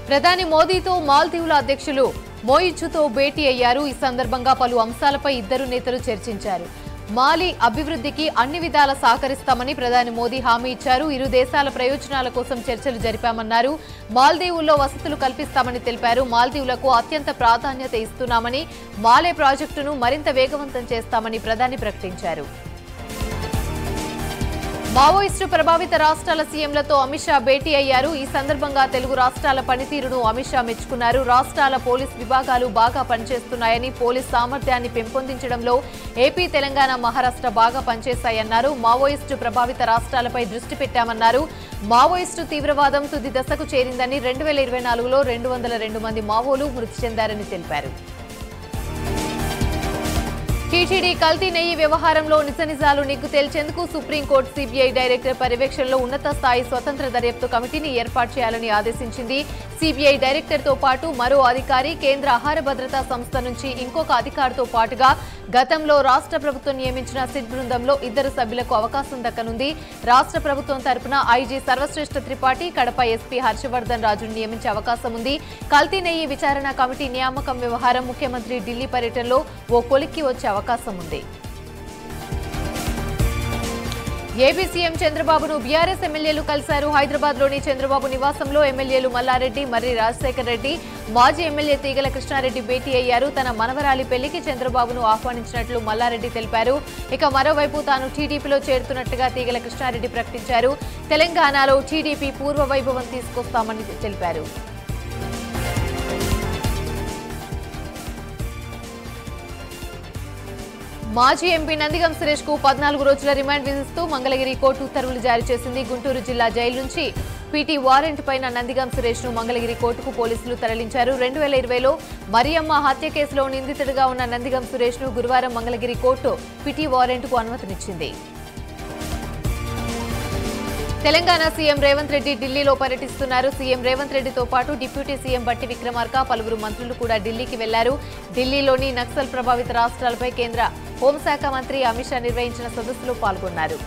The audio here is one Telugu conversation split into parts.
ప్రధాని మోదీతో మాల్దీవుల అధ్యక్షులు మోయిచుతో భేటీ అయ్యారు ఈ సందర్భంగా పలు అంశాలపై ఇద్దరు నేతలు చర్చించారు మాలి అభివృద్ధికి అన్ని విధాల సహకరిస్తామని ప్రధాని మోదీ హామీ ఇచ్చారు ఇరు దేశాల ప్రయోజనాల కోసం చర్చలు జరిపామన్నారు మాల్దీవుల్లో వసతులు కల్పిస్తామని తెలిపారు మాల్దీవులకు అత్యంత ప్రాధాన్యత ఇస్తున్నామని మాలే ప్రాజెక్టును మరింత వేగవంతం చేస్తామని ప్రధాని ప్రకటించారు మావోయిస్టు ప్రభావిత రాష్ట్రాల సీఎంలతో అమిత్ షా భేటీ అయ్యారు ఈ సందర్భంగా తెలుగు రాష్ట్రాల పనితీరును అమిత్ షా మెచ్చుకున్నారు రాష్ట్రాల పోలీస్ విభాగాలు బాగా పనిచేస్తున్నాయని పోలీస్ సామర్థ్యాన్ని పెంపొందించడంలో ఏపీ తెలంగాణ మహారాష్ట్ర బాగా పనిచేశాయన్నారు మావోయిస్టు ప్రభావిత రాష్ట్రాలపై దృష్టి పెట్టామన్నారు మావోయిస్టు తీవ్రవాదం తుది దశకు చేరిందని రెండు వేల ఇరవై నాలుగులో రెండు వందల రెండు మంది మావోలు మృతి చెందారని తెలిపారు టీటీడీ కల్తీ నెయ్యి వ్యవహారంలో నిజ నిజాలు నిగ్గు తేల్చేందుకు సుప్రీంకోర్టు సీబీఐ డైరెక్టర్ పర్యవేక్షణలో ఉన్నత స్థాయి స్వతంత్ర దర్యాప్తు కమిటీని ఏర్పాటు చేయాలని ఆదేశించింది సీబీఐ డైరెక్టర్తో పాటు మరో అధికారి కేంద్ర ఆహార భద్రతా సంస్థ నుంచి ఇంకొక అధికారితో పాటుగా గతంలో రాష్ట్ర ప్రభుత్వం నియమించిన సిట్ బృందంలో ఇద్దరు సభ్యులకు అవకాశం దక్కనుంది రాష్ట్ర ప్రభుత్వం తరపున ఐజీ సర్వశ్రేష్ఠ త్రిపాఠి కడప ఎస్పీ హర్షవర్ధన్ రాజును నియమించే అవకాశం ఉంది కల్తీ నెయ్యి విచారణ కమిటీ నియామకం వ్యవహారం ముఖ్యమంత్రి ఢిల్లీ పర్యటనలో ఓ కొలిక్కి వచ్చే అవకాశం ఉంది ఏపీ సీఎం చంద్రబాబును బీఆర్ఎస్ ఎమ్మెల్యేలు కలిశారు హైదరాబాద్ లోని చంద్రబాబు నివాసంలో ఎమ్మెల్యేలు మల్లారెడ్డి మర్రి రాజశేఖర్ రెడ్డి మాజీ ఎమ్మెల్యే తీగల కృష్ణారెడ్డి భేటీ అయ్యారు తన మనవరాలి పెళ్లికి చంద్రబాబును ఆహ్వానించినట్లు మల్లారెడ్డి తెలిపారు ఇక మరోవైపు తాను టీడీపీలో చేరుతున్నట్టుగా తీగల కృష్ణారెడ్డి ప్రకటించారు తెలంగాణలో టీడీపీ పూర్వ వైభవం తీసుకొస్తామని తెలిపారు మాజీ ఎంపీ నందిగం సురేష్ కు పద్నాలుగు రోజుల రిమాండ్ విధిస్తూ మంగళగిరి కోర్టు ఉత్తర్వులు జారీ చేసింది గుంటూరు జిల్లా జైలు నుంచి పీటీ వారెంట్ పైన నందిగం సురేష్ ను మంగళగిరి కోర్టుకు పోలీసులు తరలించారు రెండు వేల ఇరవైలో మరియమ్మ హత్య కేసులో నిందితుడిగా ఉన్న నందిగం సురేష్ ను గురువారం మంగళగిరి కోర్టు పిటి వారెంట్ కు అనుమతినిచ్చింది తెలంగాణ సీఎం రేవంత్ రెడ్డి ఢిల్లీలో పర్యటిస్తున్నారు సీఎం రేవంత్ రెడ్డితో పాటు డిప్యూటీ సీఎం బట్టి విక్రమార్క పలువురు మంత్రులు కూడా ఢిల్లీకి వెళ్లారు ఢిల్లీలోని నక్సల్ ప్రభావిత రాష్ట్రాలపై కేంద్ర హోంశాఖ మంత్రి అమిత్ షా నిర్వహించిన సదస్సులో పాల్గొన్నారు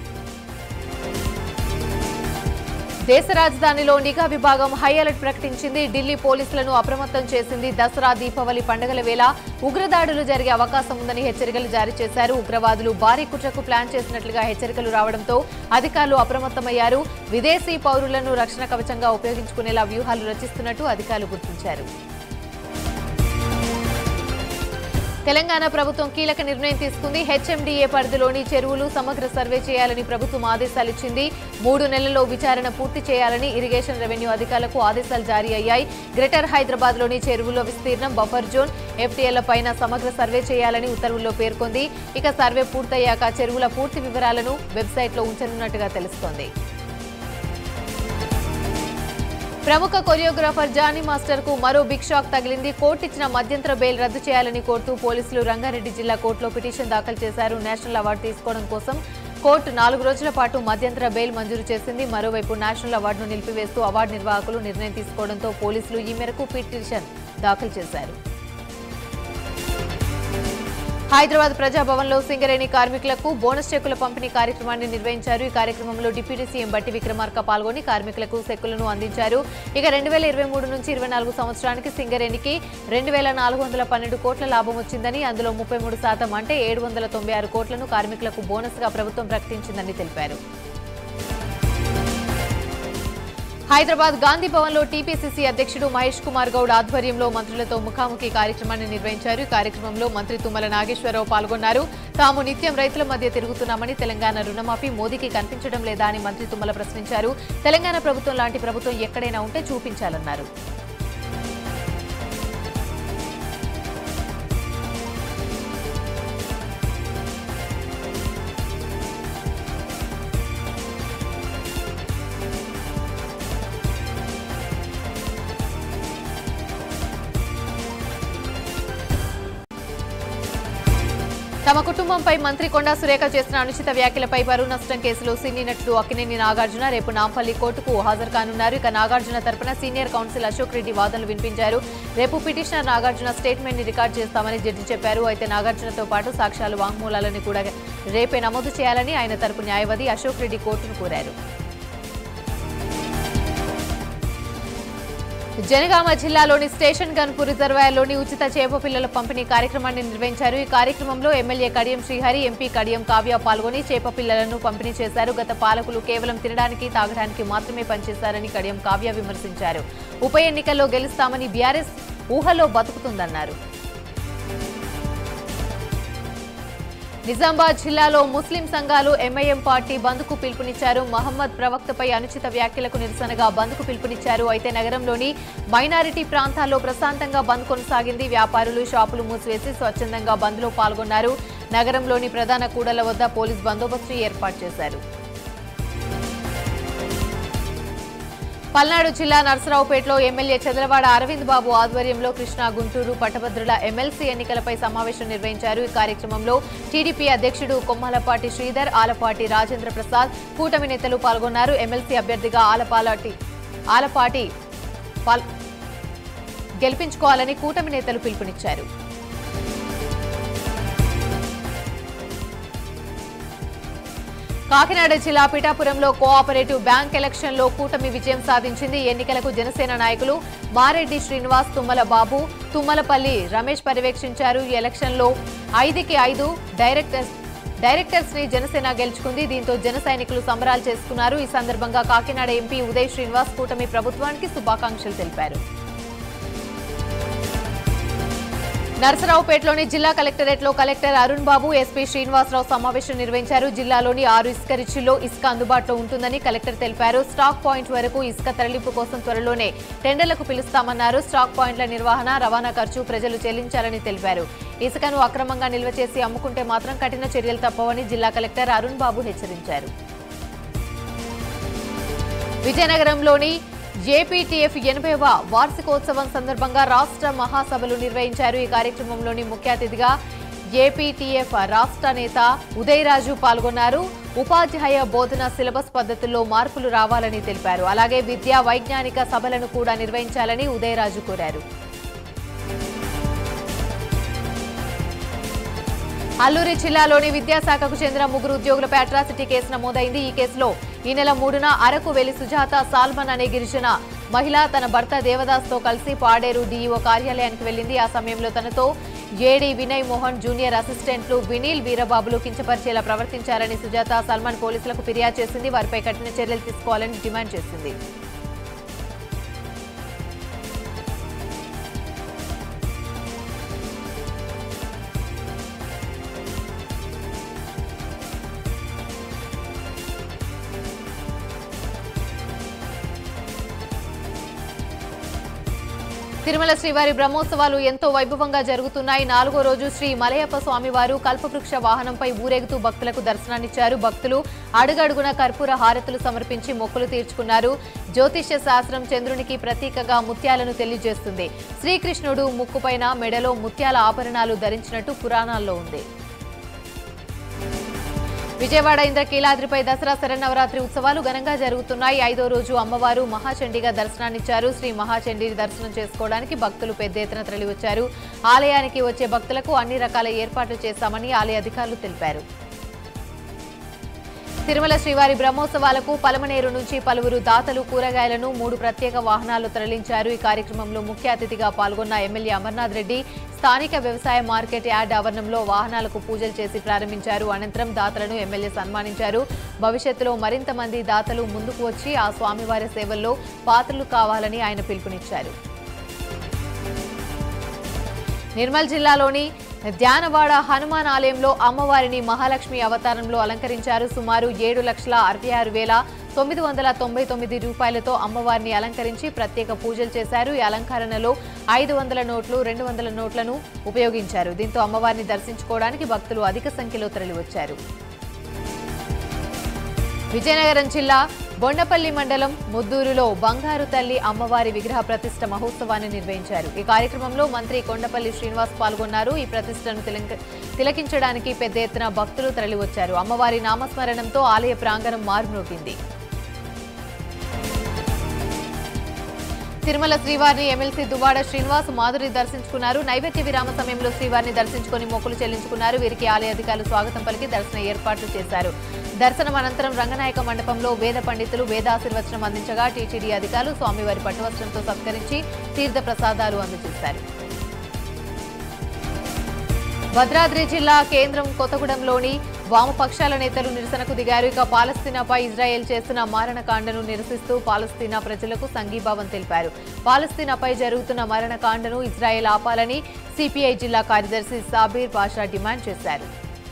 దేశ రాజధానిలో నిఘా విభాగం హై అలర్ట్ ప్రకటించింది ఢిల్లీ పోలీసులను అప్రమత్తం చేసింది దసరా దీపావళి పండుగల వేళ ఉగ్రదాడులు జరిగే అవకాశం ఉందని హెచ్చరికలు జారీ చేశారు ఉగ్రవాదులు భారీ కుట్రకు ప్లాన్ చేసినట్లుగా హెచ్చరికలు రావడంతో అధికారులు అప్రమత్తమయ్యారు విదేశీ పౌరులను రక్షణ కవచంగా ఉపయోగించుకునేలా వ్యూహాలు రచిస్తున్నట్టు అధికారులు గుర్తించారు తెలంగాణ ప్రభుత్వం కీలక నిర్ణయం తీసుకుంది హెచ్ఎండిఏ పరిధిలోని చెరువులు సమగ్ర సర్వే చేయాలని ప్రభుత్వం ఆదేశాలు ఇచ్చింది మూడు నెలల్లో విచారణ పూర్తి చేయాలని ఇరిగేషన్ రెవెన్యూ అధికారులకు ఆదేశాలు జారీ అయ్యాయి గ్రేటర్ హైదరాబాద్ లోని చెరువుల విస్తీర్ణం బఫర్ జోన్ ఎఫ్టీఎల్ పైన సమగ్ర సర్వే చేయాలని ఉత్తర్వుల్లో పేర్కొంది ఇక సర్వే పూర్తయ్యాక చెరువుల పూర్తి వివరాలను వెబ్సైట్లో ఉంచనున్నట్టుగా తెలుస్తోంది ప్రముఖ కొరియోగ్రాఫర్ జానీ మాస్టర్ కు మరో బిగ్ షాక్ తగిలింది కోర్టు ఇచ్చిన మధ్యంతర బెయిల్ రద్దు చేయాలని కోరుతూ పోలీసులు రంగారెడ్డి జిల్లా కోర్టులో పిటిషన్ దాఖలు చేశారు నేషనల్ అవార్డు తీసుకోవడం కోసం కోర్టు నాలుగు రోజుల పాటు మధ్యంతర బెయిల్ మంజూరు చేసింది మరోవైపు నేషనల్ అవార్డును నిలిపివేస్తూ అవార్డు నిర్వాహకులు నిర్ణయం తీసుకోవడంతో పోలీసులు ఈ మేరకు పిటిషన్ దాఖలు చేశారు హైదరాబాద్ ప్రజాభవన్లో సింగరేణి కార్మికులకు బోనస్ చెక్కుల పంపిణీ కార్యక్రమాన్ని నిర్వహించారు ఈ కార్యక్రమంలో డిప్యూటీ సీఎం బట్టి విక్రమార్క పాల్గొని కార్మికులకు చెక్కులను అందించారు ఇక రెండు వేల ఇరవై మూడు నుంచి ఇరవై నాలుగు సంవత్సరానికి సింగరేణికి రెండు వేల నాలుగు వందల పన్నెండు కోట్ల లాభం వచ్చిందని అందులో ముప్పై మూడు శాతం అంటే ఏడు వందల తొంభై ఆరు కోట్లను కార్మికులకు బోనస్గా ప్రభుత్వం ప్రకటించిందని తెలిపారు హైదరాబాద్ గాంధీ భవన్ లో టీపీసీసీ అధ్యక్షుడు మహేష్ కుమార్ గౌడ్ ఆధ్వర్యంలో మంత్రులతో ముఖాముఖి కార్యక్రమాన్ని నిర్వహించారు ఈ కార్యక్రమంలో మంత్రి తుమ్మల నాగేశ్వరరావు పాల్గొన్నారు తాము నిత్యం రైతుల మధ్య తిరుగుతున్నామని తెలంగాణ రుణమాఫీ మోదీకి కనిపించడం లేదా అని మంత్రి తుమ్మల ప్రశ్నించారు తెలంగాణ ప్రభుత్వం లాంటి ప్రభుత్వం ఎక్కడైనా ఉంటే చూపించాలన్నారు తమ కుటుంబంపై మంత్రి కొండా సురేఖ చేసిన అనుచిత వ్యాఖ్యలపై పరువు నష్టం కేసులో సినీ నటుడు అక్కినేని నాగార్జున రేపు నాంపల్లి కోర్టుకు హాజరు కానున్నారు ఇక నాగార్జున తరపున సీనియర్ కౌన్సిల్ అశోక్ రెడ్డి వాదనలు వినిపించారు రేపు పిటిషనర్ నాగార్జున స్టేట్మెంట్ ని రికార్డు చేస్తామని జడ్జి చెప్పారు అయితే నాగార్జునతో పాటు సాక్ష్యాలు వాంగ్మూలాలను కూడా రేపే నమోదు చేయాలని ఆయన తరపు న్యాయవాది అశోక్ రెడ్డి కోర్టును కోరారు జనగామ జిల్లాలోని స్టేషన్ గన్పూర్ రిజర్వాయర్లోని ఉచిత చేప పిల్లల పంపిణీ కార్యక్రమాన్ని నిర్వహించారు ఈ కార్యక్రమంలో ఎమ్మెల్యే కడియం శ్రీహరి ఎంపీ కడియం కావ్య పాల్గొని చేప పిల్లలను పంపిణీ చేశారు గత పాలకులు కేవలం తినడానికి తాగడానికి మాత్రమే పనిచేశారని కడియం కావ్య విమర్శించారు ఉప ఎన్నికల్లో గెలుస్తామని బీఆర్ఎస్ ఊహలో బతుకుతుందన్నారు నిజామాబాద్ జిల్లాలో ముస్లిం సంఘాలు ఎంఐఎం పార్టీ బంద్కు పిలుపునిచ్చారు మహమ్మద్ ప్రవక్తపై అనుచిత వ్యాఖ్యలకు నిరసనగా బంద్కు పిలుపునిచ్చారు అయితే నగరంలోని మైనారిటీ ప్రాంతాల్లో ప్రశాంతంగా బంద్ కొనసాగింది వ్యాపారులు షాపులు మూసివేసి స్వచ్ఛందంగా బంద్లో పాల్గొన్నారు నగరంలోని ప్రధాన కూడల వద్ద పోలీస్ బందోబస్తు ఏర్పాటు చేశారు పల్నాడు జిల్లా నర్సరావుపేటలో ఎమ్మెల్యే చంద్రవాడ అరవింద్ బాబు ఆధ్వర్యంలో కృష్ణా గుంటూరు పట్టభద్రుల ఎమ్మెల్సీ ఎన్నికలపై సమావేశం నిర్వహించారు ఈ కార్యక్రమంలో టీడీపీ అధ్యక్షుడు కొమ్మలపాటి శ్రీధర్ ఆలపాటి రాజేంద్ర ప్రసాద్ కూటమి నేతలు పాల్గొన్నారు ఎమ్మెల్సీ అభ్యర్థిగా ఆలపాలటి ఆలపాటి పాల్- గెలిపించుకోవాలని కూటమి నేతలు పిలుపునిచ్చారు కాకినాడ జిల్లా పిఠాపురంలో కోఆపరేటివ్ బ్యాంక్ ఎలక్షన్లో కూటమి విజయం సాధించింది ఎన్నికలకు జనసేన నాయకులు మారెడ్డి శ్రీనివాస్ తుమ్మల బాబు తుమ్మలపల్లి రమేష్ పర్యవేక్షించారు ఈ ఎలక్షన్లో ఐదుకి ఐదు డైరెక్టర్స్ డైరెక్టర్స్ ని జనసేన గెలుచుకుంది దీంతో జన సైనికులు సంబరాలు చేసుకున్నారు ఈ సందర్భంగా కాకినాడ ఎంపీ ఉదయ్ శ్రీనివాస్ కూటమి ప్రభుత్వానికి శుభాకాంక్షలు తెలిపారు నరసరావుపేటలోని జిల్లా కలెక్టరేట్ లో కలెక్టర్ అరుణ్ బాబు ఎస్పీ శ్రీనివాసరావు సమావేశం నిర్వహించారు జిల్లాలోని ఆరు ఇసుక రిచ్చుల్లో ఇసుక అందుబాటులో ఉంటుందని కలెక్టర్ తెలిపారు స్టాక్ పాయింట్ వరకు ఇసుక తరలింపు కోసం త్వరలోనే టెండర్లకు పిలుస్తామన్నారు స్టాక్ పాయింట్ల నిర్వహణ రవాణా ఖర్చు ప్రజలు చెల్లించాలని తెలిపారు ఇసుకను అక్రమంగా నిల్వ చేసి అమ్ముకుంటే మాత్రం కఠిన చర్యలు తప్పవని జిల్లా కలెక్టర్ అరుణ్ బాబు హెచ్చరించారు విజయనగరంలోని ఏపీటీఎఫ్ ఎనభైవ వార్షికోత్సవం సందర్భంగా రాష్ట్ర మహాసభలు నిర్వహించారు ఈ కార్యక్రమంలోని ముఖ్య అతిథిగా ఏపీటీఎఫ్ రాష్ట్ర నేత ఉదయరాజు పాల్గొన్నారు ఉపాధ్యాయ బోధన సిలబస్ పద్ధతుల్లో మార్పులు రావాలని తెలిపారు అలాగే విద్యా వైజ్ఞానిక సభలను కూడా నిర్వహించాలని ఉదయరాజు కోరారు అల్లూరి జిల్లాలోని విద్యాశాఖకు చెందిన ముగ్గురు ఉద్యోగులపై అట్రాసిటీ కేసు నమోదైంది ఈ కేసులో ఈ నెల మూడున అరకు వెలి సుజాత సాల్మన్ అనే గిరిజన మహిళ తన భర్త దేవదాస్ తో కలిసి పాడేరు డీఈఓ కార్యాలయానికి వెళ్లింది ఆ సమయంలో తనతో ఏడీ వినయ్ మోహన్ జూనియర్ అసిస్టెంట్లు వినీల్ వీరబాబులు కించపరిచేలా ప్రవర్తించారని సుజాత సల్మాన్ పోలీసులకు ఫిర్యాదు చేసింది వారిపై కఠిన చర్యలు తీసుకోవాలని డిమాండ్ చేసింది తిరుమల శ్రీవారి బ్రహ్మోత్సవాలు ఎంతో వైభవంగా జరుగుతున్నాయి నాలుగో రోజు శ్రీ మలయప్ప స్వామివారు కల్పవృక్ష వాహనంపై ఊరేగుతూ భక్తులకు దర్శనాన్నిచ్చారు భక్తులు అడుగడుగున కర్పూర హారతులు సమర్పించి మొక్కులు తీర్చుకున్నారు జ్యోతిష్య శాస్త్రం చంద్రునికి ప్రతీకగా ముత్యాలను తెలియజేస్తుంది శ్రీకృష్ణుడు ముక్కుపైన మెడలో ముత్యాల ఆభరణాలు ధరించినట్టు పురాణాల్లో ఉంది విజయవాడ ఇంద్రకీలాద్రిపై దసరా శరన్నవరాత్రి ఉత్సవాలు ఘనంగా జరుగుతున్నాయి ఐదో రోజు అమ్మవారు మహాచండిగా దర్శనాన్నిచ్చారు శ్రీ మహాచండీ దర్శనం చేసుకోవడానికి భక్తులు పెద్ద ఎత్తున తరలివచ్చారు ఆలయానికి వచ్చే భక్తులకు అన్ని రకాల ఏర్పాట్లు చేశామని ఆలయ అధికారులు తెలిపారు తిరుమల శ్రీవారి బ్రహ్మోత్సవాలకు పలమనేరు నుంచి పలువురు దాతలు కూరగాయలను మూడు ప్రత్యేక వాహనాలు తరలించారు ఈ కార్యక్రమంలో ముఖ్య అతిథిగా పాల్గొన్న ఎమ్మెల్యే అమర్నాథ్ రెడ్డి స్థానిక వ్యవసాయ మార్కెట్ యార్డ్ ఆవరణంలో వాహనాలకు పూజలు చేసి ప్రారంభించారు అనంతరం దాతలను ఎమ్మెల్యే సన్మానించారు భవిష్యత్తులో మరింత మంది దాతలు ముందుకు వచ్చి ఆ స్వామివారి సేవల్లో పాత్రలు కావాలని ఆయన పిలుపునిచ్చారు నిర్మల్ జిల్లాలోని ధ్యానవాడ హనుమాన్ ఆలయంలో అమ్మవారిని మహాలక్ష్మి అవతారంలో అలంకరించారు సుమారు ఏడు లక్షల అరవై ఆరు వేల తొమ్మిది వందల తొంభై తొమ్మిది రూపాయలతో అమ్మవారిని అలంకరించి ప్రత్యేక పూజలు చేశారు ఈ అలంకరణలో ఐదు వందల నోట్లు రెండు వందల నోట్లను ఉపయోగించారు దీంతో అమ్మవారిని దర్శించుకోవడానికి భక్తులు అధిక సంఖ్యలో తరలివచ్చారు విజయనగరం జిల్లా బొండపల్లి మండలం ముద్దూరులో బంగారు తల్లి అమ్మవారి విగ్రహ ప్రతిష్ట మహోత్సవాన్ని నిర్వహించారు ఈ కార్యక్రమంలో మంత్రి కొండపల్లి శ్రీనివాస్ పాల్గొన్నారు ఈ ప్రతిష్టను తిలక- తిలకించడానికి పెద్ద ఎత్తున భక్తులు తరలివచ్చారు అమ్మవారి నామస్మరణంతో ఆలయ ప్రాంగణం మారుమ్రోగింది తిరుమల శ్రీవారిని ఎమ్మెల్సీ దువ్వాడ శ్రీనివాస్ మాధురి దర్శించుకున్నారు నైవేద్య విరామ సమయంలో శ్రీవారిని దర్శించుకుని మొక్కులు చెల్లించుకున్నారు వీరికి ఆలయ అధికారులు స్వాగతం పలికి దర్శన ఏర్పాట్లు చేశారు దర్శనం అనంతరం రంగనాయక మండపంలో వేద పండితులు వేదాశీర్వచనం అందించగా టీటీడీ అధికారులు స్వామివారి పట్టువస్త్రంతో సత్కరించి తీర్థ ప్రసాదాలు అందజేశారు భద్రాద్రి జిల్లా కేంద్రం కొత్తగూడెంలోని వామపక్షాల నేతలు నిరసనకు దిగారు ఇక పాలస్తీనాపై ఇజ్రాయెల్ చేస్తున్న మారణకాండను నిరసిస్తూ పాలస్తీనా ప్రజలకు సంఘీభావం తెలిపారు పాలస్తీనాపై జరుగుతున్న మరణకాండను ఇజ్రాయెల్ ఆపాలని సిపిఐ జిల్లా కార్యదర్శి సాబీర్ పాషా డిమాండ్ చేశారు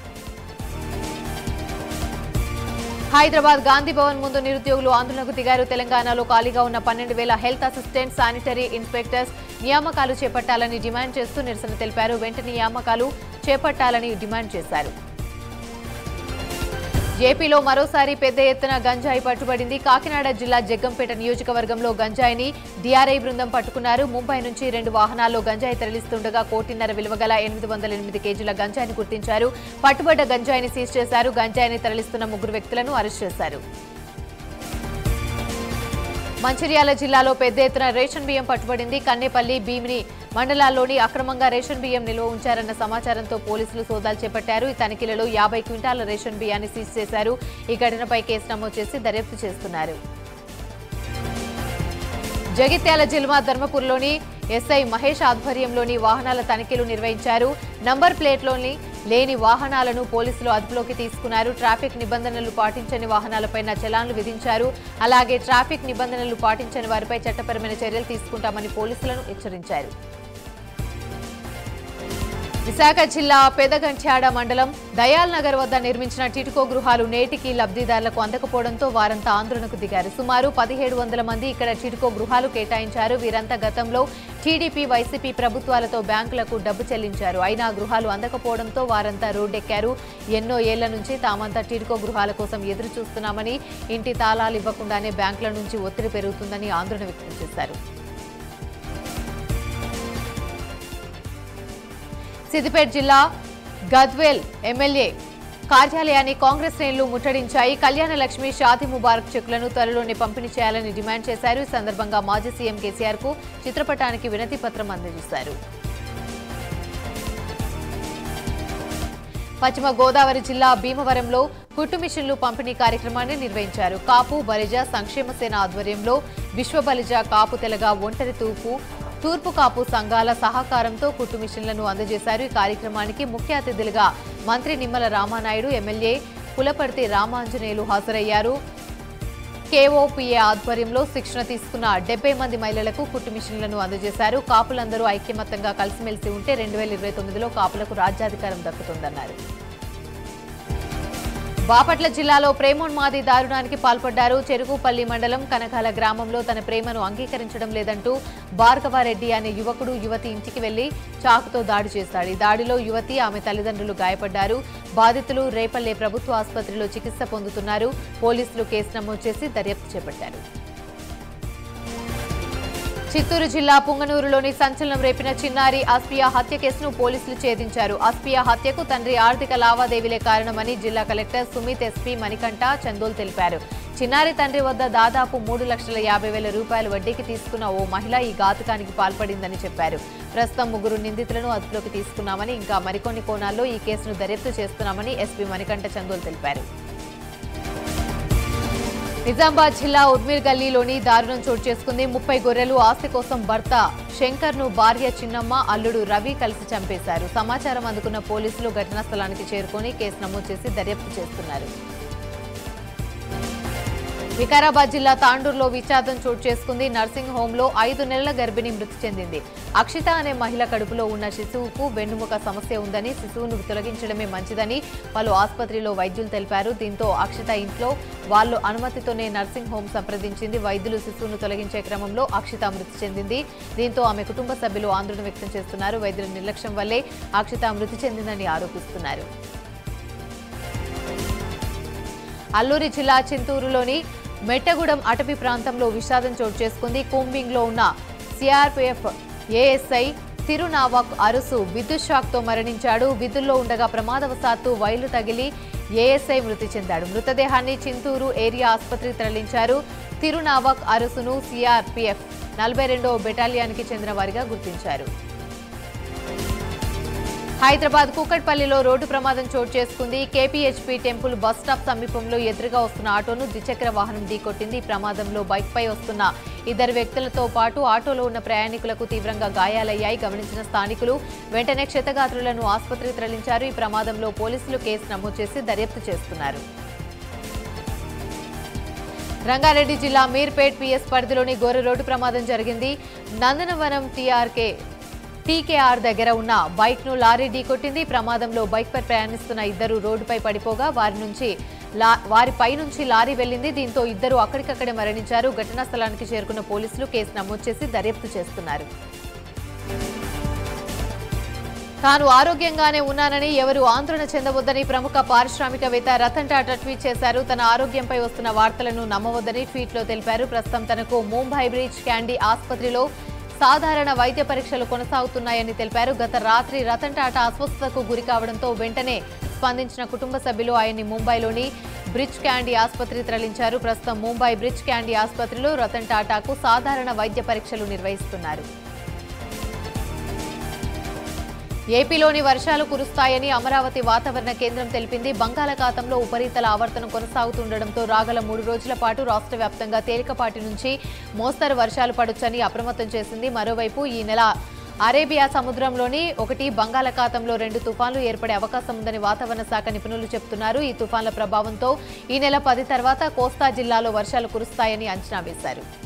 హైదరాబాద్ గాంధీ భవన్ ముందు నిరుద్యోగులు ఆందోళనకు దిగారు తెలంగాణలో ఖాళీగా ఉన్న పన్నెండు వేల హెల్త్ అసిస్టెంట్ శానిటరీ ఇన్స్పెక్టర్స్ నియామకాలు చేపట్టాలని డిమాండ్ చేస్తూ నిరసన తెలిపారు వెంటనే నియామకాలు చేపట్టాలని డిమాండ్ చేశారు ఏపీలో మరోసారి పెద్ద ఎత్తున గంజాయి పట్టుబడింది కాకినాడ జిల్లా జగ్గంపేట నియోజకవర్గంలో గంజాయిని డిఆర్ఐ బృందం పట్టుకున్నారు ముంబై నుంచి రెండు వాహనాల్లో గంజాయి తరలిస్తుండగా కోటిన్నర విలువగల ఎనిమిది వందల ఎనిమిది కేజీల గంజాయిని గుర్తించారు పట్టుబడ్డ గంజాయిని సీజ్ చేశారు గంజాయిని తరలిస్తున్న ముగ్గురు వ్యక్తులను అరెస్ట్ చేశారు మంచిర్యాల జిల్లాలో పెద్ద ఎత్తున రేషన్ బియ్యం పట్టుబడింది కన్నేపల్లి భీమిని మండలాల్లోని అక్రమంగా రేషన్ బియ్యం నిల్వ ఉంచారన్న సమాచారంతో పోలీసులు సోదాలు చేపట్టారు ఈ తనిఖీలలో యాభై క్వింటాల రేషన్ బియ్యాన్ని సీజ్ చేశారు ఈ ఘటనపై కేసు నమోదు చేసి దర్యాప్తు చేస్తున్నారు జగిత్యాల జిల్లా ధర్మపూర్లోని ఎస్ఐ మహేష్ ఆధ్వర్యంలోని వాహనాల తనిఖీలు నిర్వహించారు నంబర్ ప్లేట్లోని లేని వాహనాలను పోలీసులు అదుపులోకి తీసుకున్నారు ట్రాఫిక్ నిబంధనలు పాటించని వాహనాలపైన చలాన్లు విధించారు అలాగే ట్రాఫిక్ నిబంధనలు పాటించని వారిపై చట్టపరమైన చర్యలు తీసుకుంటామని పోలీసులను హెచ్చరించారు విశాఖ జిల్లా పెదగంట్యాడ మండలం దయాల్ నగర్ వద్ద నిర్మించిన టిటుకో గృహాలు నేటికి లబ్ధిదారులకు అందకపోవడంతో వారంతా ఆందోళనకు దిగారు సుమారు పదిహేడు వందల మంది ఇక్కడ టిటుకో గృహాలు కేటాయించారు వీరంతా గతంలో టీడీపీ వైసీపీ ప్రభుత్వాలతో బ్యాంకులకు డబ్బు చెల్లించారు అయినా గృహాలు అందకపోవడంతో వారంతా రోడ్డెక్కారు ఎన్నో ఏళ్ల నుంచి తామంతా టిడ్కో గృహాల కోసం ఎదురు చూస్తున్నామని ఇంటి తాళాలు ఇవ్వకుండానే బ్యాంకుల నుంచి ఒత్తిడి పెరుగుతుందని ఆందోళన వ్యక్తం చేశారు సిద్దిపేట జిల్లా గద్వేల్ ఎమ్మెల్యే కార్యాలయాన్ని కాంగ్రెస్ శ్రేణులు ముట్టడించాయి కళ్యాణ లక్ష్మి షాది ముబారక్ చెక్కులను త్వరలోనే పంపిణీ చేయాలని డిమాండ్ చేశారు ఈ సందర్భంగా మాజీ సీఎం కేసీఆర్ కు చిత్రపటానికి వినతి పత్రం అందజేశారు పశ్చిమ గోదావరి జిల్లా భీమవరంలో కుట్టు మిషన్లు పంపిణీ కార్యక్రమాన్ని నిర్వహించారు కాపు బలిజ సంక్షేమ సేన ఆధ్వర్యంలో విశ్వ బలిజ కాపు తెలగ ఒంటరి తూపు తూర్పు కాపు సంఘాల సహకారంతో కుట్టు మిషన్లను అందజేశారు ఈ కార్యక్రమానికి ముఖ్య అతిథులుగా మంత్రి నిమ్మల రామానాయుడు ఎమ్మెల్యే పులపర్తి రామాంజనేయులు హాజరయ్యారు కేఓపీఏ ఆధ్వర్యంలో శిక్షణ తీసుకున్న డెబ్బై మంది మహిళలకు కుట్టు మిషన్లను అందజేశారు కాపులందరూ ఐక్యమత్యంగా కలిసిమెలిసి ఉంటే రెండు వేల ఇరవై తొమ్మిదిలో కాపులకు రాజ్యాధికారం దక్కుతుందన్నారు బాపట్ల జిల్లాలో ప్రేమోన్మాది దారుణానికి పాల్పడ్డారు చెరుకుపల్లి మండలం కనకాల గ్రామంలో తన ప్రేమను అంగీకరించడం లేదంటూ భార్గవారెడ్డి అనే యువకుడు యువతి ఇంటికి వెళ్లి చాకుతో దాడి చేశాడు ఈ దాడిలో యువతి ఆమె తల్లిదండ్రులు గాయపడ్డారు బాధితులు రేపల్లె ప్రభుత్వ ఆసుపత్రిలో చికిత్స పొందుతున్నారు పోలీసులు కేసు నమోదు చేసి దర్యాప్తు చేపట్టారు చిత్తూరు జిల్లా పుంగనూరులోని సంచలనం రేపిన చిన్నారి ఆస్పియా హత్య కేసును పోలీసులు ఛేదించారు ఆస్పియా హత్యకు తండ్రి ఆర్థిక లావాదేవీలే కారణమని జిల్లా కలెక్టర్ సుమిత్ ఎస్పీ మణికంఠ చందోల్ తెలిపారు చిన్నారి తండ్రి వద్ద దాదాపు మూడు లక్షల యాభై వేల రూపాయల వడ్డీకి తీసుకున్న ఓ మహిళ ఈ ఘాతుకానికి పాల్పడిందని చెప్పారు ప్రస్తుతం ముగ్గురు నిందితులను అదుపులోకి తీసుకున్నామని ఇంకా మరికొన్ని కోణాల్లో ఈ కేసును దర్యాప్తు చేస్తున్నామని ఎస్పీ మణికంఠ చందోల్ తెలిపారు నిజామాబాద్ జిల్లా ఉద్మీర్ గల్లీలోని దారుణం చోటు చేసుకుంది ముప్పై గొర్రెలు ఆస్తి కోసం భర్త శంకర్ ను భార్య చిన్నమ్మ అల్లుడు రవి కలిసి చంపేశారు సమాచారం అందుకున్న పోలీసులు ఘటనా స్థలానికి చేరుకొని కేసు నమోదు చేసి దర్యాప్తు చేస్తున్నారు వికారాబాద్ జిల్లా తాండూరులో విషాదం చోటు చేసుకుంది నర్సింగ్ హోంలో ఐదు నెలల గర్భిణి మృతి చెందింది అక్షిత అనే మహిళ కడుపులో ఉన్న శిశువుకు వెన్నుముక సమస్య ఉందని శిశువును తొలగించడమే మంచిదని పలు ఆసుపత్రిలో వైద్యులు తెలిపారు దీంతో అక్షిత ఇంట్లో వాళ్ళు అనుమతితోనే నర్సింగ్ హోం సంప్రదించింది వైద్యులు శిశువును తొలగించే క్రమంలో అక్షిత మృతి చెందింది దీంతో ఆమె కుటుంబ సభ్యులు ఆందోళన వ్యక్తం చేస్తున్నారు వైద్యుల నిర్లక్ష్యం వల్లే అక్షిత మృతి చెందిందని ఆరోపిస్తున్నారు అల్లూరి జిల్లా చింతూరులోని మెట్టగూడెం అటవీ ప్రాంతంలో విషాదం చోటు చేసుకుంది కూంబింగ్లో ఉన్న సిఆర్పిఎఫ్ ఏఎస్ఐ తిరునావాక్ అరుసు విద్యుత్ షాక్తో మరణించాడు విధుల్లో ఉండగా ప్రమాదవశాత్తు వైలు తగిలి ఏఎస్ఐ మృతి చెందాడు మృతదేహాన్ని చింతూరు ఏరియా ఆసుపత్రికి తరలించారు తిరునావాక్ అరుసును సిఆర్పిఎఫ్ నలభై రెండో బెటాలియానికి చెందిన వారిగా గుర్తించారు హైదరాబాద్ కూకట్పల్లిలో రోడ్డు ప్రమాదం చోటు చేసుకుంది కేపీహెచ్పీ టెంపుల్ బస్ స్టాప్ సమీపంలో ఎదురుగా వస్తున్న ఆటోను ద్విచక్ర వాహనం ఢీకొట్టింది ఈ ప్రమాదంలో బైక్పై వస్తున్న ఇద్దరు వ్యక్తులతో పాటు ఆటోలో ఉన్న ప్రయాణికులకు తీవ్రంగా గాయాలయ్యాయి గమనించిన స్థానికులు వెంటనే క్షతగాత్రులను ఆసుపత్రికి తరలించారు ఈ ప్రమాదంలో పోలీసులు కేసు నమోదు చేసి దర్యాప్తు చేస్తున్నారు రంగారెడ్డి జిల్లా మీర్పేట్ పిఎస్ పరిధిలోని గోర రోడ్డు ప్రమాదం జరిగింది నందనవనం టీఆర్కే టీకేఆర్ దగ్గర ఉన్న బైక్ ను లారీ ఢీకొట్టింది ఈ ప్రమాదంలో బైక్ పై ప్రయాణిస్తున్న ఇద్దరు రోడ్డుపై పడిపోగా వారి నుంచి లా- వారిపై నుంచి లారీ వెళ్లింది దీంతో ఇద్దరు అక్కడికక్కడే మరణించారు ఘటనా స్థలానికి చేరుకున్న పోలీసులు కేసు నమోదు చేసి దర్యాప్తు చేస్తున్నారు తాను ఆరోగ్యంగానే ఉన్నానని ఎవరు ఆందోళన చెందవద్దని ప్రముఖ పారిశ్రామికవేత్త రతన్ టాటా ట్వీట్ చేశారు తన ఆరోగ్యంపై వస్తున్న వార్తలను నమ్మవద్దని ట్వీట్లో తెలిపారు ప్రస్తుతం తనకు ముంబై బ్రిడ్జ్ క్యాండీ ఆసుపత్రిలో సాధారణ వైద్య పరీక్షలు కొనసాగుతున్నాయని తెలిపారు గత రాత్రి రతన్ టాటా అస్వస్థతకు గురి కావడంతో వెంటనే స్పందించిన కుటుంబ సభ్యులు ఆయన్ని ముంబైలోని బ్రిడ్జ్ క్యాండీ ఆసుపత్రి తరలించారు ప్రస్తుతం ముంబై బ్రిడ్జ్ క్యాండీ ఆసుపత్రిలో రతన్ టాటాకు సాధారణ వైద్య పరీక్షలు నిర్వహిస్తున్నారు ఏపీలోని వర్షాలు కురుస్తాయని అమరావతి వాతావరణ కేంద్రం తెలిపింది బంగాళాఖాతంలో ఉపరితల ఆవర్తనం కొనసాగుతుండటంతో రాగల మూడు రోజుల పాటు రాష్ట్ర వ్యాప్తంగా తేలికపాటి నుంచి మోస్తరు వర్షాలు పడొచ్చని అప్రమత్తం చేసింది మరోవైపు ఈ నెల అరేబియా సముద్రంలోని ఒకటి బంగాళాఖాతంలో రెండు తుఫాన్లు ఏర్పడే అవకాశం ఉందని వాతావరణ శాఖ నిపుణులు చెబుతున్నారు ఈ తుఫాన్ల ప్రభావంతో ఈ నెల పది తర్వాత కోస్తా జిల్లాలో వర్షాలు కురుస్తాయని అంచనా వేశారు